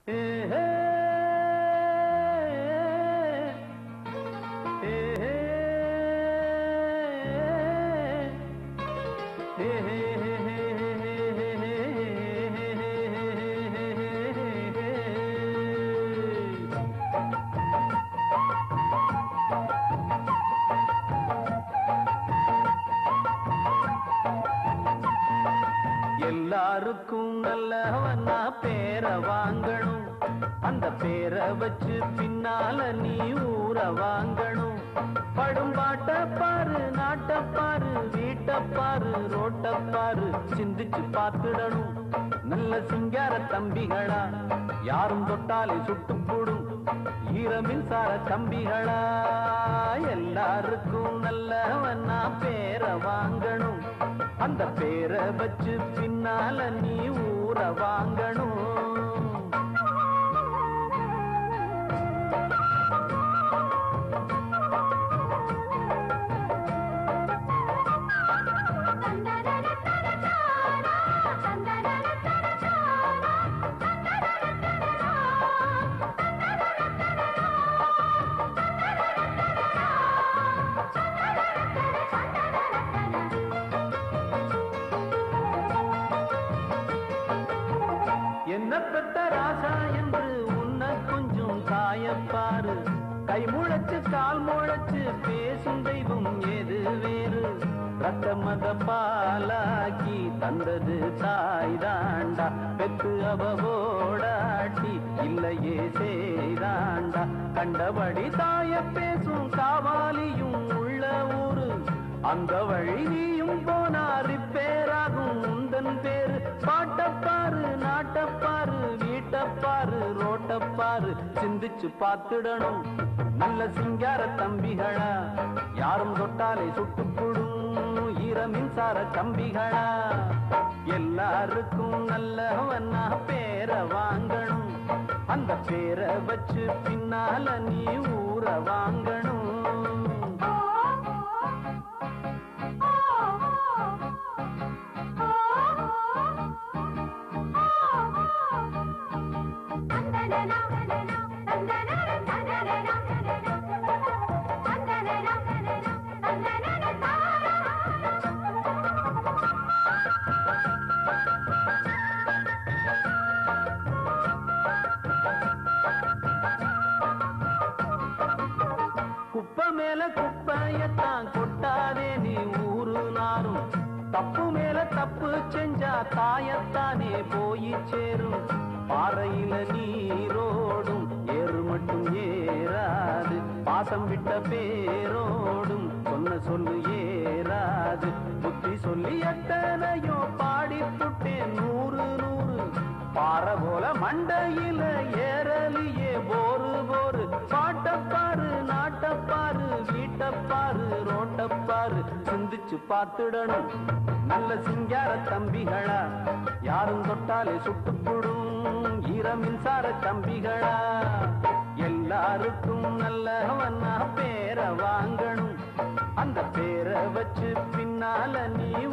எல்லாருக்கும் நல்லவனா பேர வாங்கணும் அந்த பேரை வச்சு பின்னால நீ ஊற வாங்கணும் படும் பாட்ட பாரு நாட்ட பாரு வீட்ட பாரு ரோட்ட பாரு சிந்திச்சு பார்த்துடணும் நல்ல சிங்கார தம்பிகளா யாரும் தொட்டாலே சுட்டு போடும் ஈர மின்சார கம்பிகளா எல்லாருக்கும் நல்லவனா பேர வாங்கணும் அந்த பேரை வச்சு பின்னால நீ ஊற வாங்கணும் என்ன பெத்த ராசா என்று உன்னை கொஞ்சம் காயப்பாரு கை முளைச்சு கால் முளைச்சு பேசும் தெய்வம் ஏது வேறு ரத்த மத பாலாக்கி தந்தது தாய் தாண்டா பெத்து அவவோடாட்டி இல்லையே செய்தாண்டா கண்டபடி தாய பேசும் காவாலியும் உள்ள ஊரு அந்த வழி நீயும் போனா ரிப்பேராகும் உந்தன் பேரு பாட்டப்பாரு நாட்டப்பாரு வீட்டப்பாரு ரோட்டப்பாரு சிந்திச்சு பார்த்துடணும் நல்ல சிங்கார தம்பிகளா யாரும் தொட்டாலே சுட்டுப்புடும் ஈர மின்சார கம்பிகளா எல்லாருக்கும் நல்லவனா பேர வாங்கணும் அந்த பேரை வச்சு பின்னால நீ ஊற வாங்கணும் குப்பை மேல குப்பையத்தான் கொட்டாதே நீ ஊரு நாரும் தப்பு மேல தப்பு செஞ்சா தாயத்தானே போய் சேரும் பாறையில நீரோடும் ஏறு மட்டும் ஏறாது பாசம் விட்ட பேரோடும் சொன்ன சொல்லு ஏறாது புத்தி சொல்லி எத்தனையோ பாடி புட்டேன் நூறு நூறு பாறை போல மண்டையில ஏறலியே போரு போரு பாட்டப்பாரு நாட்டப்பாரு வீட்டப்பாரு ரோட்டப்பாரு சிந்திச்சு பார்த்துடணும் நல்ல சிங்கார தம்பிகளா யாரும் தொட்டாலே சுட்டுப்புடும் ஈர மின்சார கம்பிகளா எல்லாருக்கும் நல்லவனா பேர வாங்கணும் அந்த பேரை வச்சு பின்னால நீ